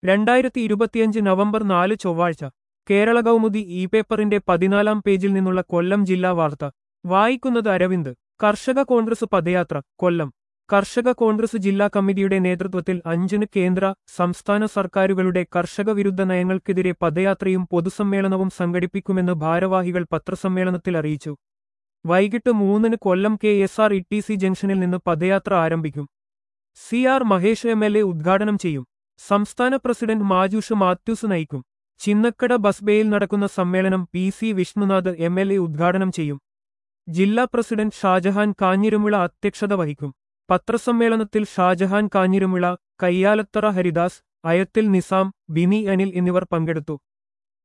രണ്ടായിരത്തി ഇരുപത്തിയഞ്ച് നവംബർ നാല് ചൊവ്വാഴ്ച കേരള കൗമുദി ഇ പേപ്പറിന്റെ പതിനാലാം പേജിൽ നിന്നുള്ള കൊല്ലം ജില്ലാ വാർത്ത വായിക്കുന്നത് അരവിന്ദ് കർഷക കോൺഗ്രസ് പദയാത്ര കൊല്ലം കർഷക കോൺഗ്രസ് ജില്ലാ കമ്മിറ്റിയുടെ നേതൃത്വത്തിൽ അഞ്ചിന് കേന്ദ്ര സംസ്ഥാന സർക്കാരുകളുടെ കർഷക വിരുദ്ധ നയങ്ങൾക്കെതിരെ പദയാത്രയും പൊതുസമ്മേളനവും സംഘടിപ്പിക്കുമെന്ന് ഭാരവാഹികൾ പത്രസമ്മേളനത്തിൽ അറിയിച്ചു വൈകിട്ട് മൂന്നിന് Kollam K S R T C സി ജംഗ്ഷനിൽ നിന്ന് പദയാത്ര ആരംഭിക്കും C R Mahesh M L A ഉദ്ഘാടനം ചെയ്യും സംസ്ഥാന പ്രസിഡന്റ് മാജൂഷ് മാത്യൂസ് നയിക്കും ചിന്നക്കട ബസ് ബേയിൽ നടക്കുന്ന സമ്മേളനം P C Vishnunath M L A ഉദ്ഘാടനം ചെയ്യും ജില്ലാ പ്രസിഡന്റ് ഷാജഹാൻ കാഞ്ഞിരുമിള അധ്യക്ഷത വഹിക്കും പത്രസമ്മേളനത്തിൽ ഷാജഹാൻ കാഞ്ഞിരുമിള കയ്യാലത്തറ ഹരിദാസ് അയത്തിൽ നിസാം ബിനി അനിൽ എന്നിവർ പങ്കെടുത്തു